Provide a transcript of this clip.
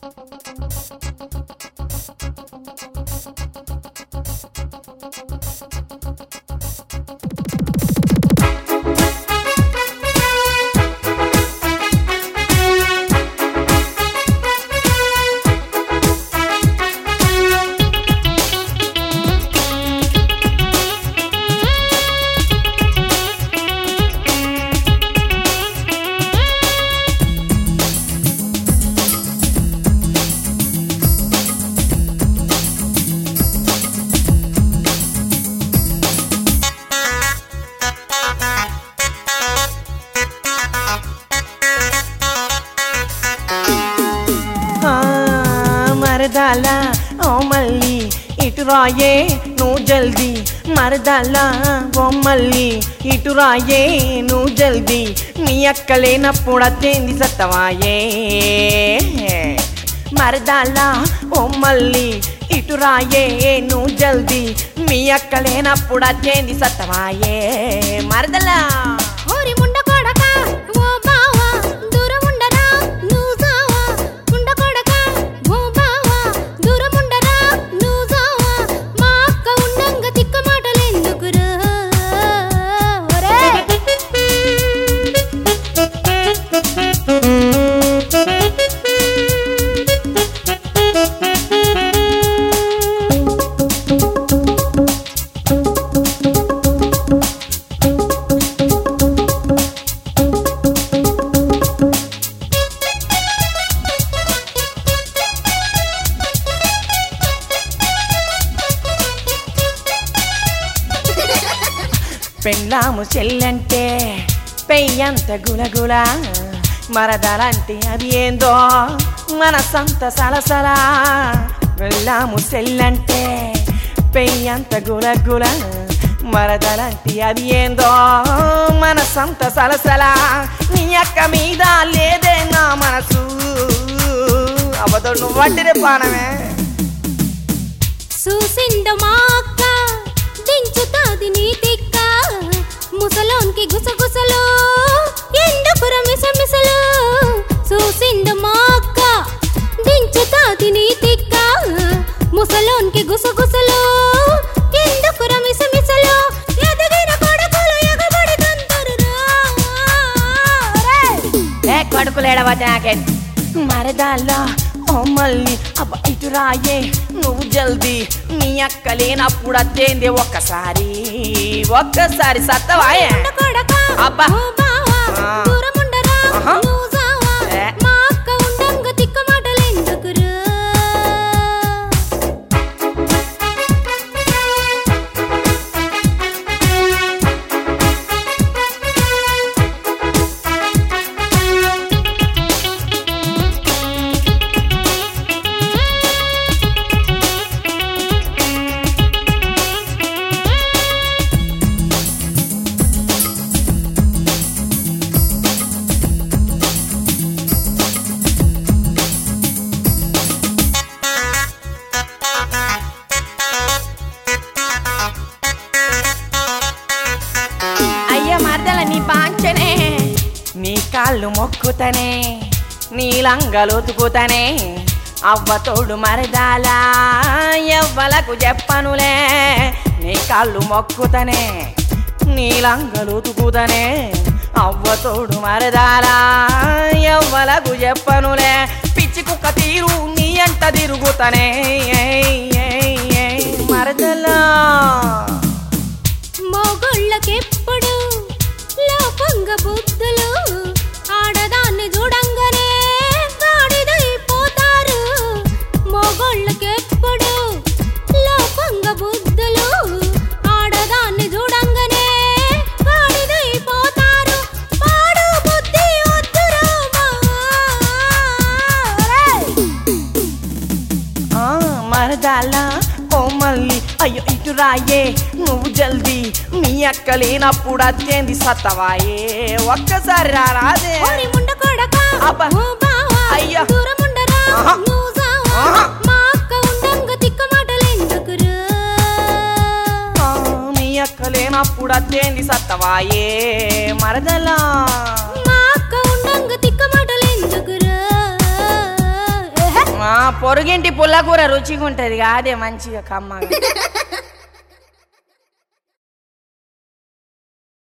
ఆ, మరదాల ఓ మళ్ళీ ఇటు రాయే నువ్వు జల్దీ మరదాల ఓ మళ్ళీ ఇటు రాయే నువ్వు జల్దీ నీ అక్క లేనప్పుడు అచ్చేంది సత్తవాయే మరదాల ఓ మళ్ళీ ఇటు రాయే నువ్వు జల్దీ మీ అక్క లేనప్పుడు అచ్చేంది సత్తవాయే మరదలా ఓరి ముండ కొడక ఓ బావా దూరం ఉండరా నువ్వు జావా ముండ కొడక ఓ బావా దూరం ఉండరా నువ్వు జావా మా అక్క ఉండంగ తిక్క మాటలెందుకురా ఒరే పెళ్ళాము చెల్లంటే పెయ్యంత గులగుల మరదలంటే అది ఏందో మనసంత సలసల వెళ్ళాము చెల్లంటే పెయ్యంత గులగుల మరదలంటే అది ఏందో మనసంత సలసల నీ అక్క మీద లేదే నా మనసు అబద్ధం నువ్వు వడ్డిరే పానమే చూసిండు మా అక్క దించుతాది నీ తిక్క ముసలోన్కి గుసగుసలు ఎందుకుర మిసమిసలు చూసిండు మా అక్క దించుతాది నీ తిక్క ముసలోన్కి గుసగుసలు ఎందుకుర మిసమిసలు ఎదిగిన కొడుకులు ఎగబడి తంతురురా ఏ కొడుకులేడవటాకే మరదాల్లో ఓ మళ్ళీ అబ్బ ఇటు రాయే నువ్వు జల్దీ నీ అక్క లేనప్పుడు అచ్చేంది ఒక్కసారి ఒక్కసారి సత్తవాయే కొడక అబ్బా. ఓ బావా ఆ. దూరం ఉండరా ఆహా. నువ్వు జావా ఏ. మా అక్క ఉండంగ తిక్క మాటలెందుకురా అయ్య మరదల నీ పాంచనే నీ కాళ్ళు మొక్కుతనే నీ లంగలొతుకుతనే అవ్వ తోడు మరదాలా ఎవ్వలకు చెప్పనులే నీ కాళ్ళు మొక్కుతనే నీ లంగలొతుకుతనే అవ్వ తోడు మరదాలా ఎవ్వలకు చెప్పనులే పిచ్చి కుక్క తీరు నీ అంట తిరుగుతనే మరదలా మొగోళ్ళకెప్పుడు లోపంగ బుద్ధులు ఆడదాన్ని చూడంగానే గాడిదైపోతారు మొగోళ్ళకెప్పుడు లోపంగ బుద్ధులు ఆడదాన్ని చూడంగానే గాడిదైపోతారు పాడు బుద్ధి వద్దురా ఆ మరదాలా ఓ మళ్ళీ అయ్యో ఇటు రాయే నువ్వు జల్దీ మీ అక్క లేనప్పుడు అచ్చేంది సత్తవాయే ఒక్కసారి రారాదే ఓరి ముండ కొడక అబ్బా. ఓ బావా అయ్యా. దూరం ఉండరా ఆహా. నువ్వు జావా ఆహా. మా అక్క ఉండంగ తిక్క మాటలెందుకురా ఆ, మీ అక్క లేనప్పుడు అచ్చేంది సత్తవాయే మరదలా మా అక్క ఉండంగ తిక్క మాటలెందుకురా ఏహే. పొరుగింటి పుల్లకూర రుచిగా ఉంటది కాదే మంచిగా కమ్మగా